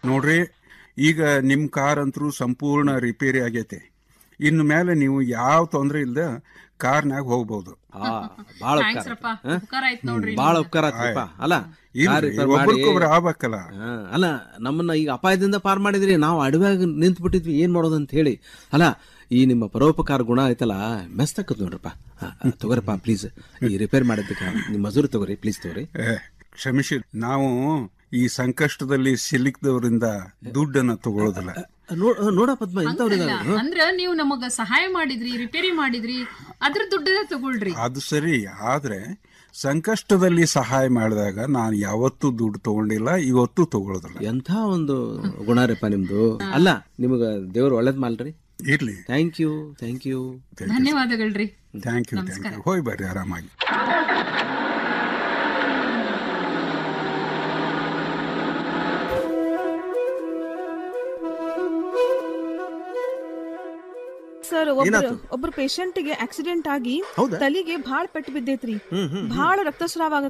ನೋಡ್ರಿ ಈಗ ನಿಮ್ ಕಾರ್ ಅಂತೂ ಸಂಪೂರ್ಣ ರಿಪೇರಿ ಆಗೈತೆ ಇನ್ನು ಮೇಲೆ ನೀವು ಯಾವ ತೊಂದರೆ ಇಲ್ದ ಕಾರ್ನಾಗ ಹೋಗ್ಬೋದು ಆ ಬಾಳ ಥ್ಯಾಂಕ್ಸ್ ರಪ್ಪ ಉಪಕಾರ ಆಯ್ತು ನೋಡ್ರಿ ಬಾಳ ಉಪಕಾರ ಆತ್ರಿಪ್ಪ ಅಲ್ಲ ಕಾರ್ ಇಲ್ರಿ, repair ಮಾಡಿ ಒಬ್ರಿಗೊಬ್ರು ಆಗ್ಬೇಕಲ್ಲ ಹಾ, ಅಲ್ಲ ನಮ್ಮನ್ನ ಈಗ ಅಪಾಯದಿಂದ ಪಾರ್ ಮಾಡಿದ್ರಿ ನಾವು ಅಡವ್ಯಾಗ ನಿಂತು ಬಿಟ್ಟಿದ್ವಿ ಏನ್ ಮಾಡೋದು ಅಂತ ಹೇಳಿ ಅಲ್ಲ ಈ ನಿಮ್ಮ ಪರೋಪಕಾರ ಗುಣ ಐತಲ್ಲ ಮೆಸ್ತಕ್ಕದ್ ನೋಡ್ರಪ್ಪ ಹಾ, ಹಾ, ತಗೋರಪ್ಪ ಪ್ಲೀಸ್ ಈ ರಿಪೇರ್ ಮಾಡಿದ್ದಕ್ಕೆ ನಿಮ್ಮ ಮಜೂರಿ ತಗೋರಿ ಪ್ಲೀಸ್ ತಗೋರಿ ಏ, ಕ್ಷಮಿಸಿ ನಾವು ಈ ಸಂಕಷ್ಟದಲ್ಲಿ ಸಿಲುಕಿದವರಿಂದ ದುಡ್ಡನ್ನ ತಗೊಳ್ಳೋದಿಲ್ಲ ನೋಡ್ ನೋಡ ಪದ್ಮ ಎಂತವ್ರಿದ ಅಂದ್ರ ನೀವು ನಮಗ ಸಹಾಯ ಮಾಡಿದ್ರಿ ರಿಪೇರಿ ಮಾಡಿದ್ರಿ ಅದ್ರ ದುಡ್ಡನ್ನ ತಗೊಳ್ರಿ ಅದು ಸರಿ ಆದ್ರೆ ಸಂಕಷ್ಟದಲ್ಲಿ ಸಹಾಯ ಮಾಡಿದಾಗ ನಾನು ಯಾವತ್ತೂ ದುಡ್ಡು ತಗೊಂಡಿಲ್ಲ ಇವತ್ತೂ ತಗೊಳ್ಳೋದಿಲ್ಲ ಎಂಥ ಒಂದು ಗುಣ ರೀಪ್ಪ ನಿಮ್ದು ಅಲ್ಲ ನಿಮಗ ದೇವ್ರು ಒಳ್ಳೇದ್ ಮಾಲ್ರಿ ಇರ್ಲಿ ಥ್ಯಾಂಕ್ ಯು ಥ್ಯಾಂಕ್ ಯು ಧನ್ಯವಾದಗಳ್ರಿ ಥ್ಯಾಂಕ್ ಯು ಥ್ಯಾಂಕ್ ಯು ಹೋಯ್ ಬರ್ರಿ ಆರಾಮಾಗಿ ಸರ್ ಒಬ್ರು ಒಬ್ರು ಪೇಷಂಟ್ ಗೆ ಆಕ್ಸಿಡೆಂಟ್ ಆಗಿ ತಲಿಗೆ ಭಾಳ ಪೆಟ್ಟು ಬಿದ್ದೈತ್ರಿ ಭಾಳ ರಕ್ತಸ್ರಾವ